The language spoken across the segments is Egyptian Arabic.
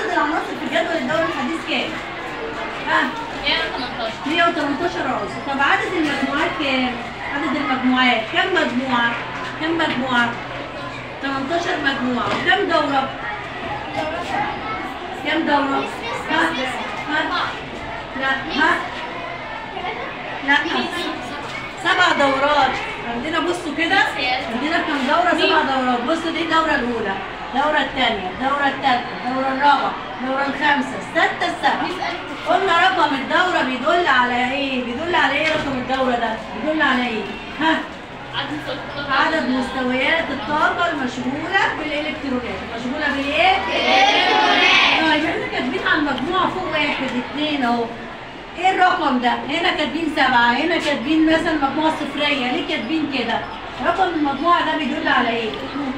عدد العناصر في جدول الدوري الحديث كام؟ ها 118 118 عنصر طب عدد المجموعات كام؟ عدد المجموعات كم مجموعة؟ كم مجموعة؟ 18 مجموعة وكم دورة؟ كم دورة؟ ها؟ ها؟ لا ها؟ لا سبع دورات عندنا بصوا كده عندنا كم دورة سبع دورات بصوا دي الدورة الأولى الدورة الثانية الدورة الثالثة الدورة الرابعة الدورة الخامسة السادسة السابعة قلنا رقم الدورة بيدل على ايه؟ بيدل على ايه رقم الدورة ده؟ بيدل على ايه؟ ها؟ عدد الطاقة عدد مستويات الطاقة المشغولة بالإلكترونات المشغولة بالإيه؟ طيب احنا كاتبين على المجموعة فوق واحد اتنين اهو ايه الرقم ده؟ هنا كاتبين سبعة هنا كاتبين مثلا مجموعة صفرية ليه كاتبين كده؟ رقم المجموعة ده بيدل على ايه؟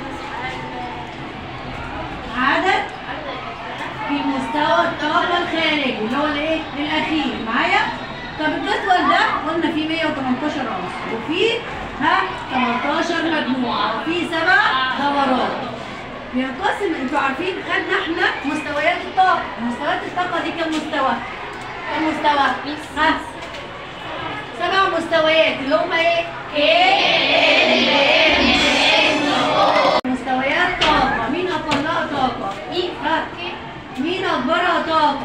عدد في مستوى الطاقة الخارجي اللي هو الايه؟ الأخير معايا؟ طب الجدول ده قلنا فيه 118 عنصر وفيه ها 18 مجموعة وفيه سبع دورات بينقسم انتوا عارفين خدنا احنا مستويات الطاقة مستويات الطاقة دي كم مستوى؟ كم مستوى؟ ها سبع مستويات اللي هم ايه؟ مستويات طاقة مين أقلها طاقة؟ مين؟ ها مين أكبرها طاقة؟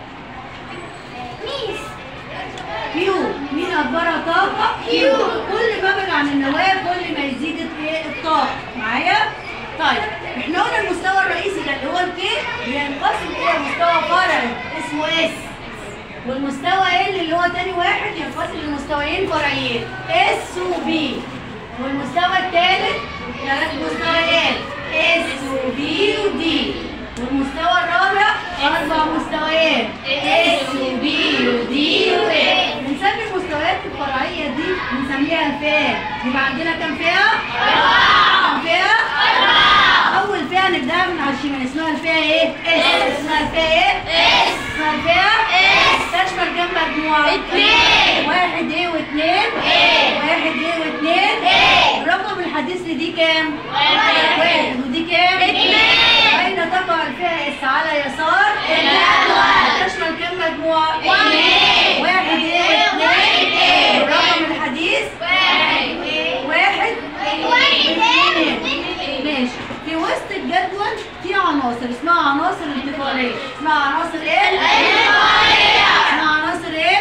ميس كيو مين أكبرها طاقة؟ كيو كل ما ابعد عن النواة كل ما يزيد ايه الطاقة معايا؟ طيب احنا قلنا المستوى الرئيسي ده اللي هو الكي بينقسم الى مستوى فرعي اسمه اس والمستوى ال اللي هو تاني واحد ينقسم لمستويين فرعيين اس وبي والمستوى الثالث ثلاث مستويات اس وبي ودي والمستوى الرابع اربع مستويات اس وبي ودي وايه بنسمي المستويات الفرعيه دي بنسميها فئات يبقى عندنا كام فئه؟ كام فئه؟ اول فئه نبداها من على الشمال اسمها الفئه ايه؟ اس اسمها الفئه ايه؟ اس اسمها الفئه اس تشمل كام مجموعه؟ اتنين. واحد ايه واثنين؟ ايه. واحد ايه واثنين؟ ايه. الرقم الحديث لدي كام؟ واحد. واحد ودي كام؟ اتنين. اين تقع الفئه اس على يسار؟ الجدول. تشمل كام مجموعه؟ اتنين. واحد ايه واحد واثنين؟ ايه. الرقم الحديث واحد واحد واحد اثنين. ماشي في وسط الجدول في عناصر اسمها عناصر انتقاليه اسمها عناصر ايه؟ اسمها عناصر ايه؟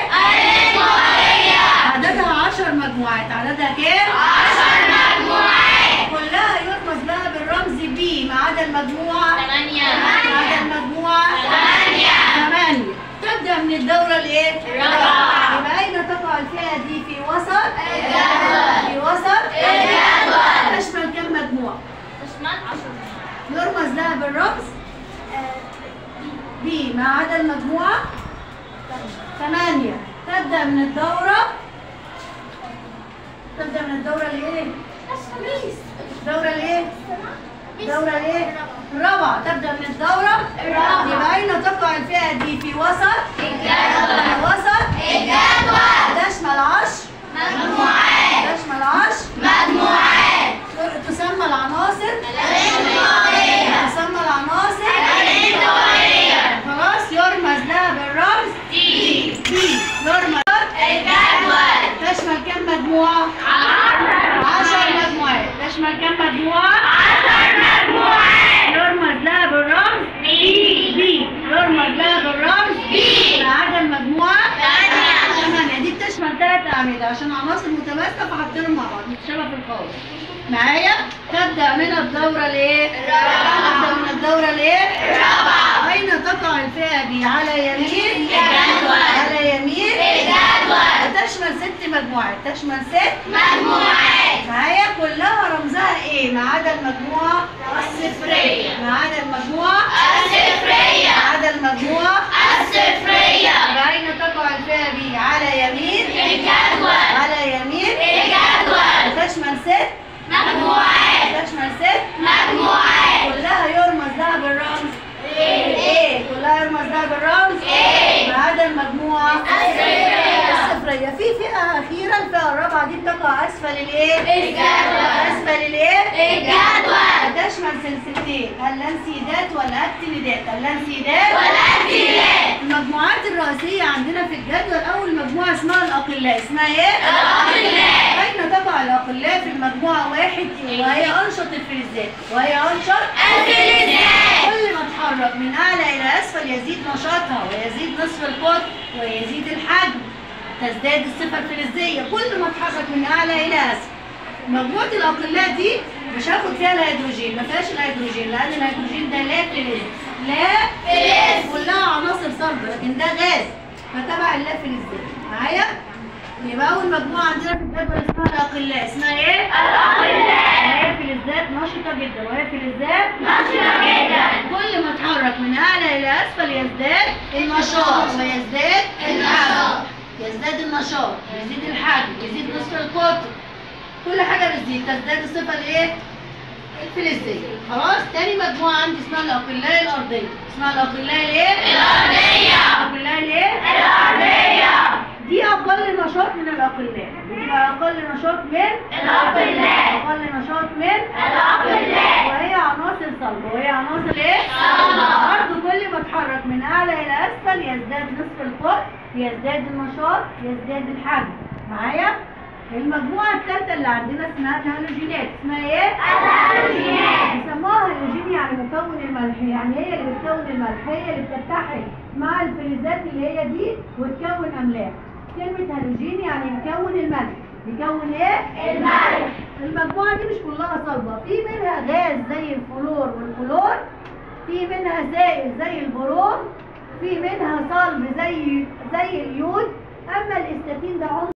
عددها 10 مجموعات عددها كام؟ كلها يرمز لها بالرمز بي ما عدا المجموعه ثمانية ما عدا المجموعه ثمانية تبدأ من الدورة الايه؟ الرابعة. يبقى أين تقع الفئة دي في وسط؟ الجدول. في وسط؟ الجدول. تشمل كم مجموعة؟ تشمل عشر يرمز لها بالرمز بي ما عدا المجموعة ثمانية تبدأ من الدورة تبدأ من الدورة الايه؟ الدورة الايه؟ الدورة الايه؟ الرابعة تبدأ من الدورة الرابعة. يبقى أين تقع الفئة دي في وسط؟ الجدول. في وسط الجدول. تشمل عشر مجموعات تشمل عشر مجموعات تسمى العناصر الانتقالية تسمى العناصر الانتقالية خلاص يرمز لها بالرمز دي دي يرمز الجدول تشمل كم مجموعة؟ عشر مجموعات تشمل كم مجموعة؟ عشر مجموعات يرمز لها بالرمز بي بي يرمز لها بالرمز بي. ما عدا المجموعة ثمانية. ثمانية دي بتشمل ثلاث أعمدة عشان عناصر متماسكة فحطينهم مع بعض متشابه في الخالص معايا تبدأ من الدورة الايه؟ الرابعة. تبدأ من الدورة الايه؟ الرابعة. أين تقع الفئة دي؟ على يمين الجدول. على يمين الجدول. تشمل ست مجموعات تشمل ست مجموعات معايا كلها رمزها ايه؟ ما عدا المجموعة الصفرية ما عدا المجموعة الصفرية ما عدا المجموعة الصفرية أين تقع الفئة دي؟ على يمين الجدول على يمين الجدول تشمل ست مجموعات تشمل ست مجموعات كلها يرمز لها بالرمز ايه كلها يرمز لها بالرمز إيه. ما عدا المجموعة الصفرية. الصفرية الرئيسيه في فئه اخيره الفئه الرابعه دي بتقع اسفل الايه الجدول. اسفل الايه الجدول تشمل سلسلتين اللانسيدات والاكتينيدات اللانسيدات والأكتينيدات. المجموعات الرئيسيه عندنا في الجدول اول مجموعه اسمها الاقلاء اسمها ايه الأقلاء. اين تقع الاقلاء في المجموعه واحد وهي انشط الفلزات وهي انشط الفلزات. كل ما تحرك من اعلى الى اسفل يزيد نشاطها ويزيد نصف القطر ويزيد الحجم تزداد الصفه الفلزيه كل ما تحرك من اعلى الى اسفل مجموعه الاقلاء دي مش هاخد فيها الهيدروجين ما فيهاش الهيدروجين لان الهيدروجين ده لا فلز لا فلز. كلها عناصر صلبه لكن ده غاز فتبع اللا فلزات معايا يبقى اول مجموعه عندنا في الجدول اسمها الاقلاء اسمها ايه الأقلاء. وهي فلزات نشطه جدا وهي فلزات نشطة جدا. كل ما اتحرك من اعلى الى اسفل يزداد النشاط ويزداد النشاط. يزداد النشاط يزيد الحجم يزيد نصف القطر كل حاجه بتزيد تزداد الصفه الايه الفلزيه خلاص تاني مجموعه عندي اسمها الاقلاء الارضيه اسمها الاقلاء الايه الأرضية. الاقلاء الايه الأرضية. دي اقل نشاط من الاقلاء بتبقى اقل نشاط من الأقلاء. اقل نشاط من الأقلاء. وهي عناصر صلبه وهي عناصر ايه صلبة. برضه كل ما اتحرك من اعلى الى اسفل يزداد نصف القطر يزداد النشاط يزداد الحجم معايا المجموعه الثالثه اللي عندنا اسمها الهالوجينات اسمها ايه الهالوجينات. بيسموها هالوجين يعني مكون الملح يعني هي اللي بتكون الملح هي اللي بتتحد مع الفلزات اللي هي دي وتكون املاح كلمه هالوجين يعني يكون الملح يكون ايه الملح. المجموعه دي مش كلها صلبه في منها غاز زي الفلور والكلور في منها سائل زي البروم في منها صلب زي زي اليود اما الاستاتين ده عنصر